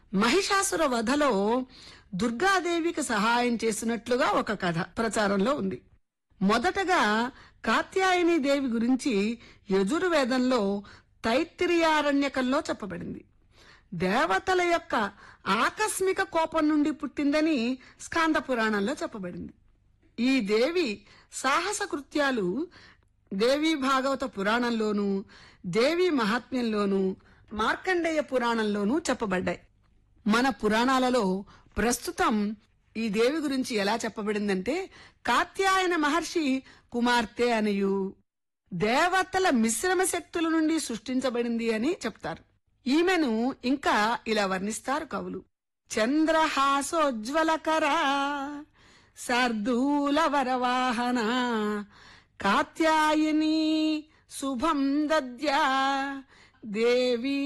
మహిషాసుర వధలో దుర్గాదేవికి సహాయం చేసినట్లుగా ఒక కథ ప్రచారంలో ఉంది మొదటగా కాత్యాయని దేవి గురించి యజుర్వేదంలో తైత్తిరియారణ్యకంలో చెప్పబడింది దేవతల యొక్క ఆకస్మిక కోపం నుండి పుట్టిందని స్కాంద పురాణంలో చెప్పబడింది ఈ దేవి సాహస కృత్యాలు దేవి భాగవత పురాణంలోనూ దేవి మహాత్మ్యంలోనూ మార్కండేయ పురాణంలోనూ చెప్పబడ్డాయి మన పురాణాలలో ప్రస్తుతం ఈ దేవి గురించి ఎలా చెప్పబడిందంటే కాత్యాయన మహర్షి కుమార్తె అనియు దేవతల మిశ్రమ శక్తుల నుండి సృష్టించబడింది అని చెప్తారు ఈమెను ఇంకా ఇలా వర్ణిస్తారు కవులు చంద్రహాసోజ్వలకరా శార్దూల వరవాహన కాత్యాయని శుభం దద్యా దేవి